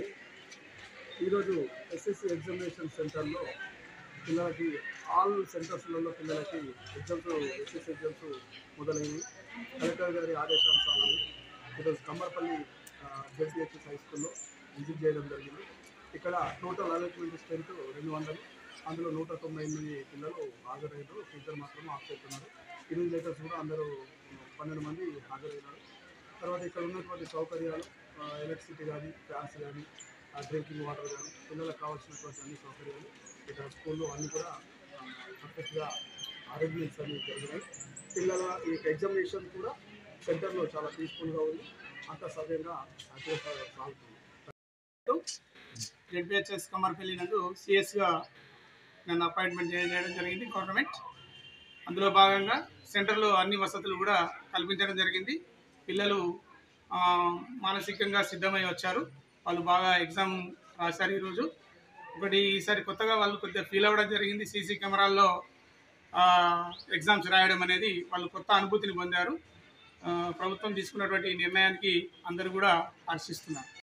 కమ్మర్పల్లి ఈరోజు SSC examination సెంటర్లో పిల్లలకి ఆల్ సెంటర్స్లలో పిల్లలకి ఎగ్జామ్స్ ఎస్ఎస్సి ఎగ్జామ్స్ మొదలయ్యాయి కలెక్టర్ గారి ఆదేశానుసారం ఈరోజు కమ్మర్పల్లి జెడ్పిహెచ్ఎస్ హై స్కూల్లో విజిట్ చేయడం జరిగింది ఇక్కడ టోటల్ అలాట్మెంట్ స్ట్రెంత్ రెండు వందలు అందులో నూట తొంభై ఎనిమిది పిల్లలు హాజరయ్యారు టీచర్ మాత్రం ఆఫ్ ఉన్నారు ఇన్విజిలేటర్స్ కూడా అందరూ పన్నెండు మంది హాజరైనారు తర్వాత ఇక్కడ ఉన్నటువంటి సౌకర్యాలు ఎలక్ట్రిసిటీ కానీ ఫ్యాన్స్ కానీ డ్రింకింగ్ వాటర్ కానీ పిల్లలకు కావాల్సినటువంటి అన్ని సౌకర్యాలు ఇక్కడ స్కూల్లో అన్నీ కూడా పర్ఫెక్ట్గా అరేంజ్మెంట్స్ అన్ని జరిగినాయి పిల్లల ఈ ఎగ్జామినేషన్ కూడా సెంటర్లో చాలా పీస్ఫుల్గా ఉంది అంత సవ్యంగా హ్యాపీగా సాగుతుంది జెడ్పిహెచ్ఎస్ కమర్పల్లి నందు సిఎస్గా నన్ను అపాయింట్మెంట్ చేయడం జరిగింది గవర్నమెంట్ అందులో భాగంగా సెంటర్లో అన్ని వసతులు కూడా కల్పించడం జరిగింది పిల్లలు ఆ, మానసికంగా సిద్ధమై వచ్చారు వాళ్ళు బాగా ఎగ్జామ్ రాశారు ఈరోజు ఒకటి ఈసారి కొత్తగా వాళ్ళు కొద్దిగా ఫీల్ అవ్వడం జరిగింది సీసీ కెమెరాల్లో ఆ, ఎగ్జామ్స్ రాయడం అనేది వాళ్ళు కొత్త అనుభూతిని పొందారు ఆ, ప్రభుత్వం తీసుకున్నటువంటి నిర్ణయానికి అందరూ కూడా హర్షిస్తున్నారు